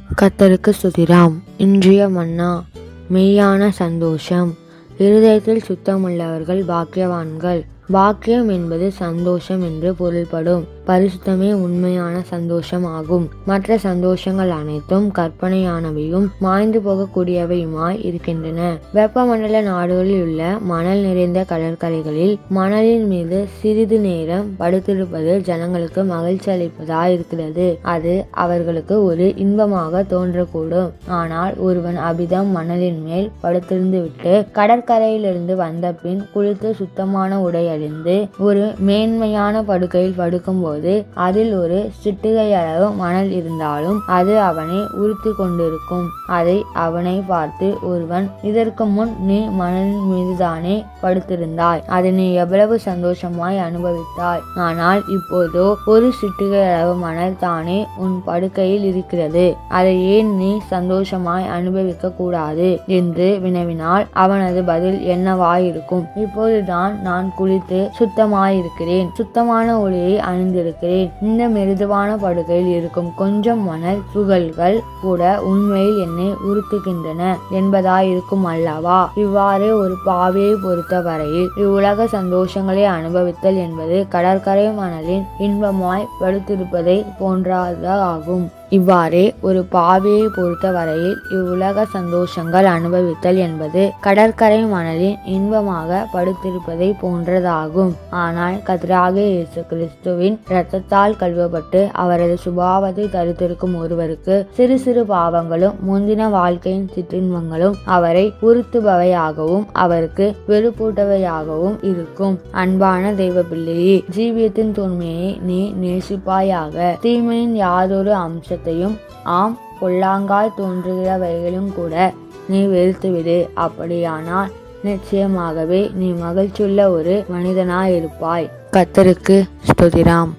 கத்தருக்கு சுதிராம் இன்றைய மன்னா மெய்யான சந்தோஷம் இருதயத்தில் சுத்தமுள்ளவர்கள் பாக்கியவான்கள் பாக்கியம் என்பது சந்தோஷம் என்று பொருள்படும் பரிசுத்தமே உண்மையான சந்தோஷம் ஆகும் மற்ற சந்தோஷங்கள் அனைத்தும் கற்பனையானவையும் மாய்ந்து போகக்கூடியவையுமாய் இருக்கின்றன வெப்பமண்டல நாடுகளில் உள்ள மணல் நிறைந்த கடற்கரைகளில் மணலின் மீது சிறிது நேரம் படுத்திருப்பது ஜனங்களுக்கு மகிழ்ச்சி அளிப்பதாய் இருக்கிறது அது அவர்களுக்கு ஒரு இன்பமாக தோன்றக்கூடும் ஆனால் ஒருவன் அபிதம் மணலின் மேல் படுத்திருந்து விட்டு கடற்கரையிலிருந்து வந்த பின் குளித்து சுத்தமான உடை அணிந்து ஒரு மேன்மையான படுக்கையில் படுக்கும்போது அதில் ஒரு சிட்டுகை அளவு மணல் இருந்தாலும் அது அவனை உறுத்தி கொண்டிருக்கும் அதை அவனை பார்த்து ஒருவன் இதற்கு முன் நீ மணலின் மீதுதானே படுத்திருந்தாய் அதை நீ எவ்வளவு சந்தோஷமாய் அனுபவித்தாய் ஆனால் இப்போதோ ஒரு சிட்டுகை அளவு மணல் தானே உன் படுக்கையில் இருக்கிறது அதை ஏன் நீ சந்தோஷமாய் அனுபவிக்க கூடாது என்று வினவினால் அவனது பதில் என்னவாயிருக்கும் இப்போதுதான் நான் குளித்து சுத்தமாயிருக்கிறேன் சுத்தமான ஒளியை அணிந்திருக்கிறேன் இந்த மிருதுவான படுக்கையில் இருக்கும் கொஞ்சம் மணல் துகள்கள் கூட உண்மையில் என்னை உறுத்துகின்றன என்பதாயிருக்கும் அல்லவா இவ்வாறு ஒரு பாவியை பொறுத்த வரையில் இவ்வுலக சந்தோஷங்களை அனுபவித்தல் என்பது கடற்கரை மணலின் இன்பமாய் படுத்திருப்பதை போன்றதாகும் இவ்வாறே ஒரு பாவியை பொறுத்த வரையில் இவ்வுலக சந்தோஷங்கள் அனுபவித்தல் என்பது கடற்கரை மணலின் இன்பமாக படுத்திருப்பதை போன்றதாகும் ஆனால் கதிராக இயேசு கிறிஸ்துவின் இரத்தத்தால் கழுவப்பட்டு அவரது சுபாவத்தை தரித்திருக்கும் ஒருவருக்கு சிறு சிறு பாவங்களும் முந்தின வாழ்க்கையின் சிற்றின்பங்களும் அவரை உறுத்துபவையாகவும் அவருக்கு வெறுப்பூட்டவையாகவும் இருக்கும் அன்பான தெய்வ பிள்ளையே ஜீவியத்தின் தூய்மையை நீ நேசிப்பாயாக தீமையின் யாதொரு அம்ச அம்சத்தையும் ஆம் பொல்லாங்காய் தோன்றுகிறவைகளும் கூட நீ வெறுத்துவிடு அப்படியானால் நிச்சயமாகவே நீ மகிழ்ச்சியுள்ள ஒரு மனிதனாயிருப்பாய் கத்தருக்கு ஸ்துதிராம்